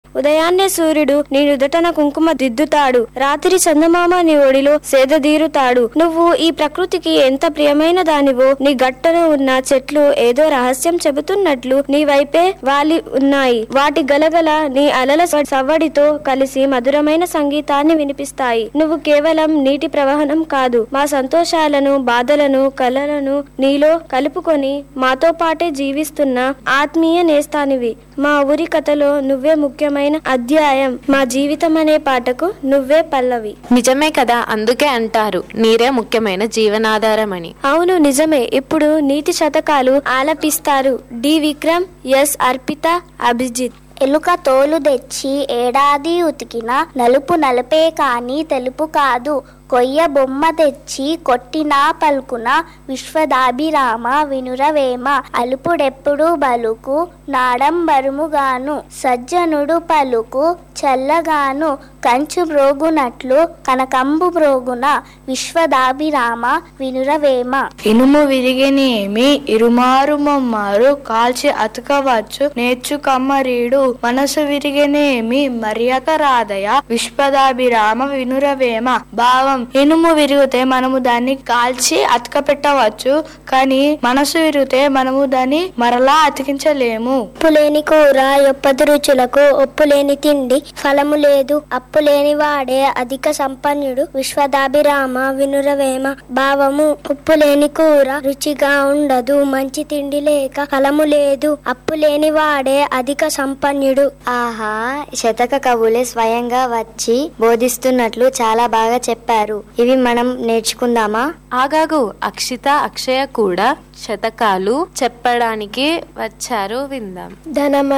ఉదయాన్నే సూర్యుడు నీ నుదుటన కుంకుమ దిద్దుతాడు రాత్రి చందమామ నీ ఒడిలో సేదదీరుతాడు నువ్వు ఈ ప్రకృతికి ఎంత ప్రియమైన దానివో నీ గట్టన ఉన్న చెట్లు ఏదో రహస్యం చెబుతున్నట్లు నీ వైపే వాలి ఉన్నాయి వాటి గలగల నీ అలల స్వ- సవ్వడితో కలిసి మధురమైన సంగీతాన్ని వినిపిస్తాయి నువ్వు కేవలం నీటి ప్రవహనం కాదు మా సంతోషాలను బాధలను కలలను నీలో కలుపుకొని మాతో పాటే జీవిస్తున్న ఆత్మీయ నేస్తానివి మా ఊరి కథలో నువ్వే ముఖ్యమైన అధ్యాయం మా జీవితం అనే పాటకు నువ్వే పల్లవి నిజమే కదా అందుకే అంటారు నీరే ముఖ్యమైన జీవనాధారమని అవును నిజమే ఇప్పుడు నీతి శతకాలు ఆలపిస్తారు డి విక్రమ్ ఎస్ అర్పిత అభిజిత్ ఎలుక తోలు తెచ్చి ఏడాది ఉతికిన నలుపు నలుపే కాని తెలుపు కాదు కొయ్య బొమ్మ తెచ్చి కొట్టినా పలుకున విశ్వదాభిరామ వినురవేమ అలుపుడెప్పుడు బలుకు నాడంబరుముగాను సజ్జనుడు పలుకు చల్లగాను కంచు మ్రోగునట్లు కనకంబు మ్రోగున విశ్వదాభిరామ వినురవేమ ఇనుము విరిగినేమి ఇరుమారు మమ్మారు కాల్చి అతకవచ్చు నేర్చుకమ్మరీడు మనసు విరిగినేమి మర్యాద రాదయ విశ్వదాభిరామ వినురవేమ భావం ఇనుము విరిగితే మనము దాన్ని కాల్చి అతక పెట్టవచ్చు కానీ మనసు విరిగితే మనము దాన్ని మరలా అతికించలేము ఉప్పులేని కూర ఎప్పది రుచులకు ఒప్పులేని తిండి ఫలము లేదు అప్పులేని వాడే అధిక సంపన్నుడు విశ్వదాభిరామ వినురవేమ భావము ఉప్పులేని కూర రుచిగా ఉండదు మంచి తిండి లేక ఫలము లేదు అప్పులేని వాడే అధిక సంపన్నుడు ఆహా శతక కవులే స్వయంగా వచ్చి బోధిస్తున్నట్లు చాలా బాగా చెప్పారు ఇవి మనం నేర్చుకుందామా ఆగాగు అక్షిత అక్షయ కూడా శతకాలు చెప్పడానికి వచ్చారు విందాం ధనమ